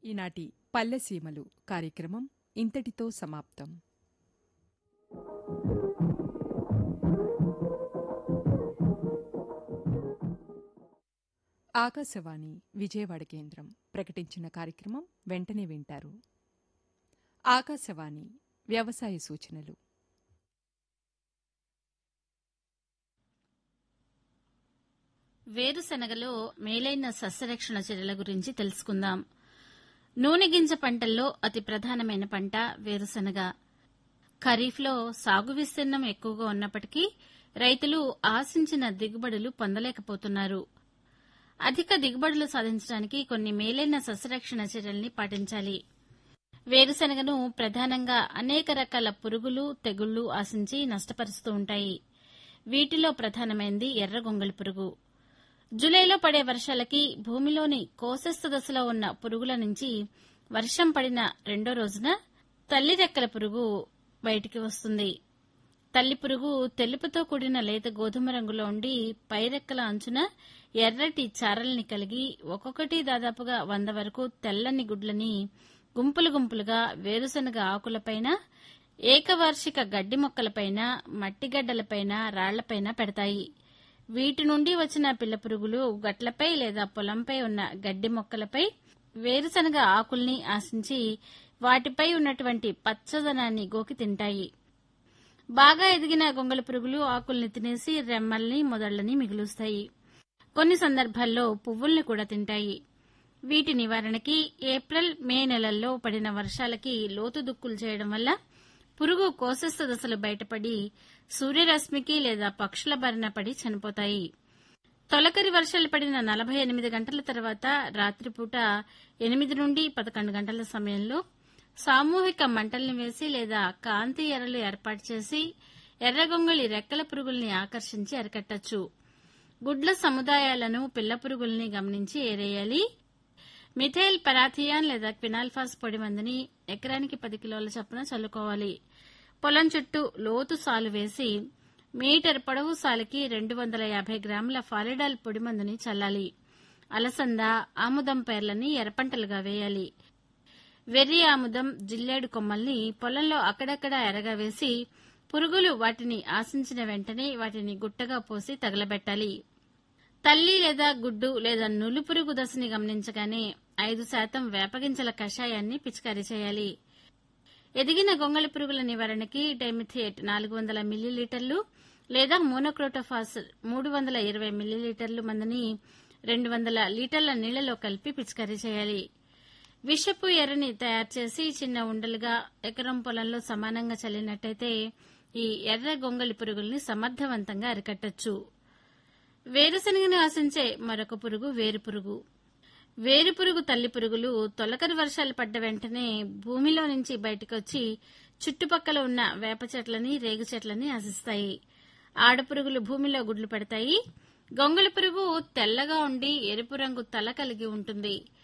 ఈనాటి పల్లెసీమలు కార్యక్రమం ఇంతటితో సమాప్తం ఆకాశవాణి విజయవాడ కేంద్రం ప్రకటించిన కార్యక్రమం వెంటనే వింటారు ఆకాశవాణి వ్యవసాయ సూచనలు వేరుశనగలో మేలైన సస్యరక్షణ చర్యల గురించి తెలుసుకుందాం నూనె గింజ పంటల్లో అతి ప్రధానమైన పంట వేరుశనగ ఖరీఫ్లో సాగు విస్తీర్ణం ఎక్కువగా ఉన్నప్పటికీ రైతులు ఆశించిన దిగుబడులు పొందలేకపోతున్నారు అధిక దిగుబడులు సాధించడానికి కొన్ని మేలైన సస్యరక్షణ చర్యల్ని పాటించాలి వేరుశనగను ప్రధానంగా అనేక రకాల పురుగులు తెగుళ్లు ఆశించి నష్టపరుస్తూ ఉంటాయి వీటిలో ప్రధానమైంది ఎర్ర గొంగళి పురుగు జులైలో పడే వర్షాలకి భూమిలోని కోశస్థ దశలో ఉన్న పురుగుల నుంచి వర్షం పడిన రెండో రోజున తల్లి రెక్కల పురుగు బయటికి వస్తుంది తల్లి పురుగు తెలుపుతో కూడిన లేత గోధుమ రంగులో ఉండి పైరెక్కల అంచున ఎర్రటి చారల్ని కలిగి ఒక్కొక్కటి దాదాపుగా వంద వరకు తెల్లని గుడ్లని గుంపులు గుంపులుగా వేరుశనగ ఆకులపైన ఏకవార్షిక గడ్డి మొక్కలపైన మట్టిగడ్డలపైన రాళ్లపైన పెడతాయి వీటి నుండి వచ్చిన పిల్ల పురుగులు గట్లపై లేదా పొలంపై ఉన్న గడ్డి మొక్కలపై వేరుశనగ ఆకుల్ని ఆశించి వాటిపై ఉన్నటువంటి పచ్చదనాన్ని గోకి తింటాయి బాగా ఎదిగిన గొంగళ పురుగులు ఆకుల్ని తినేసి రెమ్మల్ని మొదళ్లని మిగులుస్తాయి కొన్ని సందర్భాల్లో పువ్వుల్ని కూడా తింటాయి వీటి నివారణకి ఏప్రిల్ మే నెలల్లో పడిన వర్షాలకి లోతు దుక్కులు చేయడం వల్ల పురుగు కోశస్థ దశలు బయటపడి సూర్యరశ్మికి లేదా పక్షుల బారిన పడి చనిపోతాయి తొలకరి వర్షాలు పడిన నలభై ఎనిమిది గంటల తర్వాత రాత్రిపూట ఎనిమిది నుండి పదకొండు గంటల సమయంలో సామూహిక మంటల్ని వేసి లేదా కాంతి ఎరలు ఏర్పాటు చేసి ఎర్రగొంగళి రెక్కల పురుగుల్ని ఆకర్షించి అరికట్టచ్చు గుడ్ల సముదాయాలను పిల్ల పురుగుల్ని గమనించి ఏరేయాలి మిథైల్ పరాథియాన్ లేదా క్వినాల్ఫాస్ పొడి మందుని ఎకరానికి పది కిలోల చొప్పున చల్లుకోవాలి పొలం చుట్టూ లోతు సాలు వేసి మీటర్ పొడవు సాలుకి రెండు వందల యాభై గ్రాముల ఫాలిడాల్ పొడి మందుని చల్లాలి అలసంద ఆముదం పేర్లని ఎర్రపంటలుగా వేయాలి వెర్రి ఆముదం జిల్లేడు కొమ్మల్ని పొలంలో అక్కడక్కడ ఎరగా వేసి పురుగులు వాటిని ఆశించిన వెంటనే వాటిని గుట్టగా పోసి తగలబెట్టాలి తల్లి లేదా గుడ్డు లేదా నులు పురుగు దశని గమనించగానే ఐదు శాతం వేపగింజల కషాయాన్ని పిచికారీ చేయాలి ఎదిగిన గొంగళి పురుగుల నివారణకి డైమిథియేట్ నాలుగు వందల మిల్లీలీటర్లు లేదా మోనోక్రోటోఫాస్ మూడు వందల ఇరవై మిల్లీలీటర్లు మందుని రెండు వందల లీటర్ల నీళ్లలో కలిపి పిచికారీ చేయాలి విషపు ఎర్రని తయారు చేసి చిన్న ఉండలుగా ఎకరం పొలంలో సమానంగా చల్లినట్టయితే ఈ ఎర్ర గొంగళి పురుగుల్ని సమర్థవంతంగా అరికట్టచ్చు వేరుశనగని ఆశించే మరొక పురుగు వేరు పురుగు వేరు పురుగు తల్లి పురుగులు తొలకరి వర్షాలు పడ్డ వెంటనే భూమిలో నుంచి బయటకొచ్చి చుట్టుపక్కల ఉన్న వేప చెట్లని రేగు చెట్లని ఆశిస్తాయి ఆడపురుగులు భూమిలో గుడ్లు పెడతాయి గొంగళి పురుగు తెల్లగా ఉండి ఎరుపు రంగు తల కలిగి ఉంటుంది